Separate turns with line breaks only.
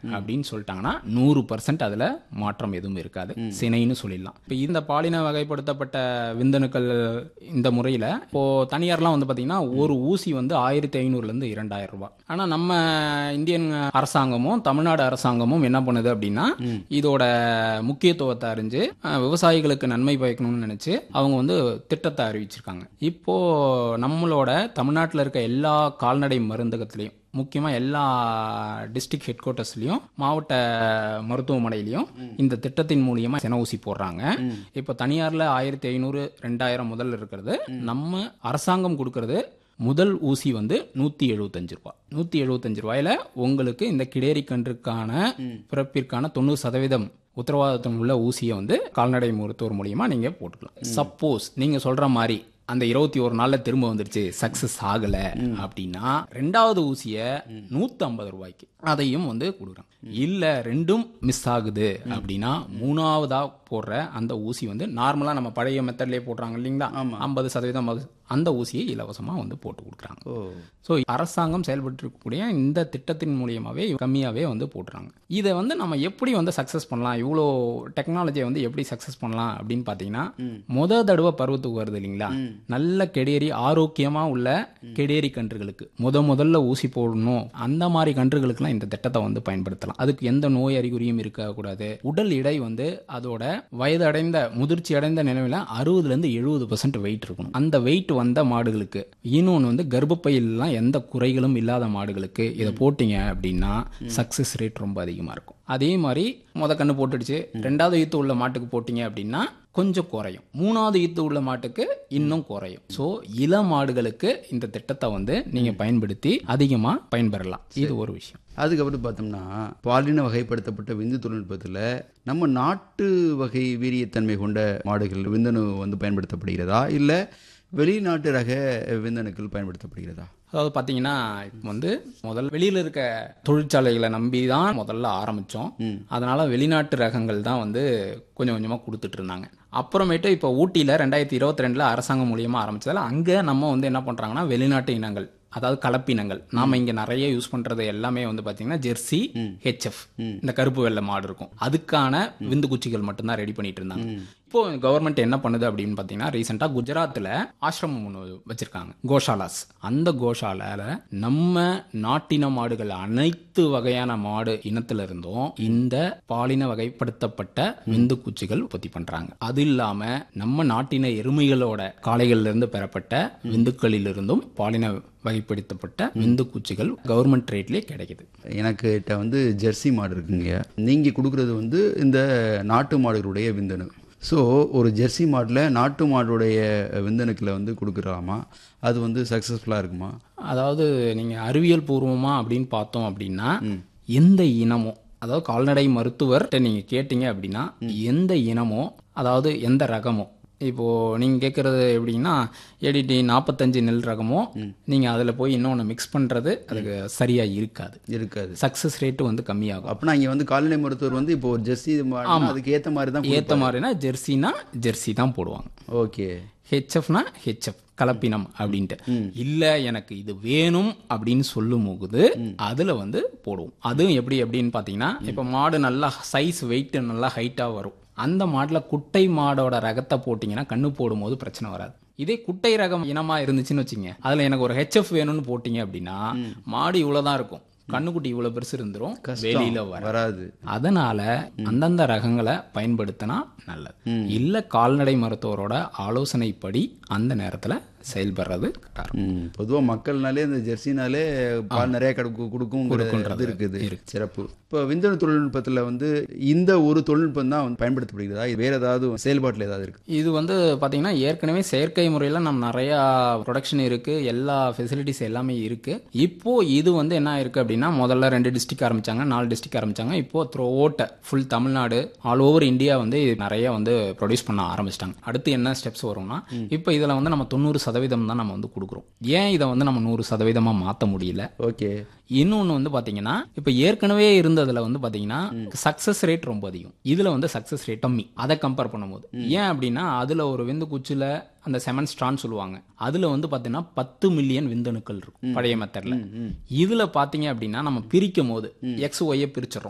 அப்படின்னு சொல்லிட்டாங்கன்னா நூறு பர்சன்ட் அதுல மாற்றம் எதுவும் இருக்காது சினைன்னு சொல்லிடலாம் இப்போ இந்த பாலின வகைப்படுத்தப்பட்ட விந்தணுக்கள் இந்த முறையில இப்போ தனியார்லாம் வந்து பாத்தீங்கன்னா ஒரு ஊசி வந்து ஆயிரத்தி ஐநூறுல இருந்து இரண்டாயிரம் ரூபாய் ஆனா நம்ம இந்தியன் அரசாங்கமும் தமிழ்நாடு அரசாங்கமும் என்ன பண்ணுது அப்படின்னா இதோட முக்கியத்துவத்தை அறிஞ்சு அஹ், விவசாயிகளுக்கு நன்மை பயக்கணும்னு நினைச்சு அவங்க வந்து திட்டத்தை அறிவிச்சிருக்காங்க இப்போ நம்மளோட தமிழ்நாட்டில் இருக்க எல்லா கால்நடை மருந்தகத்திலையும் முக்கியமாக எல்லா டிஸ்ட்ரிக்ட் ஹெட் குவார்ட்டர்ஸ்லையும் மாவட்ட மருத்துவமனையிலையும் இந்த திட்டத்தின் மூலியமா சென ஊசி போடுறாங்க இப்போ தனியார்ல ஆயிரத்தி ஐநூறு ரெண்டாயிரம் முதல்ல இருக்கிறது நம்ம அரசாங்கம் கொடுக்கறது முதல் ஊசி வந்து நூத்தி எழுபத்தஞ்சு ரூபாய் நூத்தி எழுபத்தஞ்சு ரூபாயில உங்களுக்கு இந்த கிடேரி கன்றுக்கான பிறப்பிற்கான தொண்ணூறு சதவீதம் உத்தரவாதத்தம் உள்ள ஊசியை வந்து கால்நடை மருத்துவர் மூலியமா நீங்க போட்டுக்கலாம் சப்போஸ் நீங்க சொல்ற மாதிரி அந்த இருபத்தி ஒரு நாள்ல திரும்ப வந்துருச்சு சக்சஸ் ஆகல அப்படின்னா ரெண்டாவது ஊசிய நூத்தி ஐம்பது ரூபாய்க்கு அதையும் வந்து கொடுக்குறாங்க இல்ல ரெண்டும் மிஸ் ஆகுது அப்படின்னா மூணாவதா போடுற அந்த ஊசி வந்து நார்மலா நம்ம பழைய மெத்தட்லயே போடுறாங்க இல்லைங்களா ஐம்பது சதவீதம் அது- அந்த ஊசியை இலவசமா வந்து போட்டு கொடுக்குறாங்க
ஓ
ஸோ அரசாங்கம் செயல்பட்டு இருக்கக்கூடிய இந்த திட்டத்தின் மூலியமாவே கம்மியாவே வந்து போட்டுறாங்க இதை வந்து நம்ம எப்படி வந்து சக்ஸஸ் பண்ணலாம் இவ்வளோ டெக்னாலஜியை வந்து எப்படி சக்ஸஸ் பண்ணலாம் அப்படின்னு பார்த்தீங்கன்னா முத தடவை பருவத்துக்கு வருது இல்லைங்களா நல்ல கெடேரி ஆரோக்கியமா உள்ள கெடேரி கன்றுகளுக்கு முத முதல்ல ஊசி போடணும் அந்த மாதிரி கன்றுகளுக்குலாம் இந்த திட்டத்தை வந்து பயன்படுத்தலாம் அதுக்கு எந்த நோய் அறிகுறியும் இருக்கக்கூடாது உடல் எடை வந்து அதோட வயது அடைந்த முதிர்ச்சி அடைந்த நிலையில அறுபதுல இருந்து எழுபது பர்சன்ட் வெயிட் இருக்கணும் அந்த வெயிட் வந்த மாடுகளுக்கு இன்னொன்று வந்து கர்ப்பப்பையிலாம் எந்த குறைகளும் இல்லாத மாடுகளுக்கு இதை போட்டீங்க அப்படின்னா சக்சஸ் ரேட் ரொம்ப அதிகமாக இருக்கும் அதே மாதிரி முத கண்ணு போட்டுடுச்சு ரெண்டாவது ஈத்து உள்ள மாட்டுக்கு போட்டீங்க அப்படின்னா கொஞ்சம் குறையும் மூணாவது ஈத்து உள்ள மாட்டுக்கு இன்னும் குறையும் ஸோ இள மாடுகளுக்கு இந்த திட்டத்தை வந்து நீங்க பயன்படுத்தி அதிகமா பயன்பெறலாம் இது ஒரு விஷயம்
அதுக்கப்புறம் பார்த்தோம்னா பாலின வகைப்படுத்தப்பட்ட விந்து தொழில்நுட்பத்தில் நம்ம நாட்டு வகை வீரியத்தன்மை கொண்ட மாடுகள் விந்தணு வந்து பயன்படுத்தப்படுகிறதா இல்லை வெளிநாட்டு ரக விந்தணுக்கள் பயன்படுத்தப்படுகிறதா
அதாவது பார்த்தீங்கன்னா இப்போ வந்து முதல்ல வெளியில் இருக்க தொழிற்சாலைகளை நம்பி தான் முதல்ல ஆரம்பித்தோம் அதனால வெளிநாட்டு ரகங்கள் தான் வந்து கொஞ்சம் கொஞ்சமாக கொடுத்துட்டு இருந்தாங்க அப்புறமேட்டு இப்போ ஊட்டியில் ரெண்டாயிரத்தி இருபத்தி ரெண்டில் அரசாங்கம் மூலியமாக ஆரம்பிச்சதால அங்கே நம்ம வந்து என்ன பண்ணுறாங்கன்னா வெளிநாட்டு இனங்கள் அதாவது கலப்பினங்கள் நாம இங்க நிறைய யூஸ் பண்றது எல்லாமே வந்து பாத்தீங்கன்னா ஜெர்சி ஹெச்எஃப் இந்த கருப்பு வெள்ளை மாடு இருக்கும் அதுக்கான விந்து குச்சிகள் மட்டும்தான் ரெடி பண்ணிட்டு இருந்தாங்க இப்போ கவர்மெண்ட் என்ன பண்ணுது அப்படின்னு பாத்தீங்கன்னா ரீசெண்டா குஜராத்ல ஆசிரமம் ஒன்று வச்சிருக்காங்க கோஷாலாஸ் அந்த கோஷாலால நம்ம நாட்டின மாடுகள் அனைத்து வகையான மாடு இனத்துல இருந்தும் இந்த பாலின வகைப்படுத்தப்பட்ட விந்து குச்சிகள் உற்பத்தி பண்றாங்க அது இல்லாம நம்ம நாட்டின எருமைகளோட காளைகள்ல இருந்து பெறப்பட்ட விந்துக்களில் இருந்தும் பாலின வகைப்படுத்தப்பட்ட விந்து குச்சிகள் கவர்மெண்ட் ரேட்லயே கிடைக்குது
எனக்கு கிட்ட வந்து ஜெர்சி மாடு இருக்குங்க நீங்கள் கொடுக்குறது வந்து இந்த நாட்டு மாடுகளுடைய விந்தணு ஸோ ஒரு ஜெர்சி மாடில் நாட்டு மாடுடைய விந்தணுக்களை வந்து கொடுக்குறாமா அது வந்து சக்ஸஸ்ஃபுல்லாக இருக்குமா
அதாவது நீங்க அறிவியல் பூர்வமா அப்படின்னு பார்த்தோம் அப்படின்னா எந்த இனமோ அதாவது கால்நடை மருத்துவர்கிட்ட நீங்க கேட்டீங்க அப்படின்னா எந்த இனமோ அதாவது எந்த ரகமோ இப்போ நீங்க கேட்கறது எப்படின்னா ஏடிடி நாற்பத்தஞ்சு நெல் ரகமோ நீங்க அதுல போய் இன்னொன்னு மிக்ஸ் பண்றது அதுக்கு சரியா இருக்காது
இருக்காது
சக்சஸ் ரேட்டு வந்து கம்மியாகும்
அப்படின்னா இங்கே வந்து கால்நடை மருத்துவர் வந்து இப்போ ஒரு ஜெர்சி மாடுனா அதுக்கு ஏற்ற மாதிரி தான்
ஏத்த மாதிரினா ஜெர்சினா ஜெர்சி தான் போடுவாங்க
ஓகே
ஹெச்எஃப்னா ஹெச்எஃப் கலப்பினம் அப்படின்ட்டு இல்ல எனக்கு இது வேணும் அப்படின்னு சொல்லும் போது அதுல வந்து போடுவோம் அதுவும் எப்படி அப்படின்னு பாத்தீங்கன்னா இப்ப மாடு நல்லா சைஸ் வெயிட் நல்லா ஹைட்டா வரும் அந்த மாடுல குட்டை மாடோட ரகத்தை போட்டீங்கன்னா கண்ணு போடும்போது பிரச்சனை வராது இதே குட்டை ரகம் இனமா இருந்துச்சுன்னு வச்சுங்க அதுல எனக்கு ஒரு ஹெச்எஃப் வேணும்னு போட்டீங்க அப்படின்னா மாடு இவ்வளவுதான் இருக்கும் கண்ணுக்குட்டி இவ்வளவு பெருசு இருந்துரும் வெளியில வர
வராது
அதனால அந்தந்த ரகங்களை பயன்படுத்தினா நல்லது இல்ல கால்நடை மருத்துவரோட ஆலோசனைப்படி அந்த நேரத்துல செயல்படுறது கரெக்டா இருக்கும்
பொதுவாக மக்கள்னாலே இந்த ஜெர்சினாலே பால் நிறைய கொடுக்கும் கொடுக்குங்கிறது இருக்குது சிறப்பு இப்போ விந்தணு தொழில்நுட்பத்தில் வந்து இந்த ஒரு தொழில்நுட்பம் தான் வந்து பயன்படுத்தப்படுகிறதா இது வேற ஏதாவது செயல்பாட்டில் ஏதாவது இருக்கு
இது வந்து பாத்தீங்கன்னா ஏற்கனவே செயற்கை முறையில் நம்ம நிறைய ப்ரொடக்ஷன் இருக்கு எல்லா ஃபெசிலிட்டிஸ் எல்லாமே இருக்கு இப்போ இது வந்து என்ன இருக்கு அப்படின்னா முதல்ல ரெண்டு டிஸ்ட்ரிக்ட் ஆரம்பிச்சாங்க நாலு டிஸ்ட்ரிக்ட் ஆரம்பிச்சாங்க இப்போ த்ரோ ஓட்ட full Tamil Nadu all over India வந்து இது நிறைய வந்து ப்ரொடியூஸ் பண்ண ஆரம்பிச்சிட்டாங்க அடுத்து என்ன ஸ்டெப்ஸ் வரும்னா இப்போ இதுல வந்து நம்ம தொண்ணூறு சதவீதம் தான் நம்ம வந்து கொடுக்குறோம் ஏன் இதை வந்து நம்ம நூறு சதவீதமா மாத்த முடியல
ஓகே
இன்னொன்று வந்து பாத்தீங்கன்னா இப்போ ஏற்கனவே இருந்ததுல வந்து பாத்தீங்கன்னா சக்சஸ் ரேட் ரொம்ப அதிகம் இதுல வந்து சக்சஸ் ரேட் கம்மி அதை கம்பேர் பண்ணும்போது ஏன் அப்படின்னா அதுல ஒரு விந்து குச்சில அந்த செமன் ஸ்ட்ரான் சொல்லுவாங்க அதுல வந்து பாத்தீங்கன்னா பத்து மில்லியன் விந்தணுக்கள் இருக்கும் பழைய மெத்தட்ல இதுல பாத்தீங்க அப்படின்னா நம்ம பிரிக்கும் போது எக்ஸ் ஒய்யை பிரிச்சிடறோம்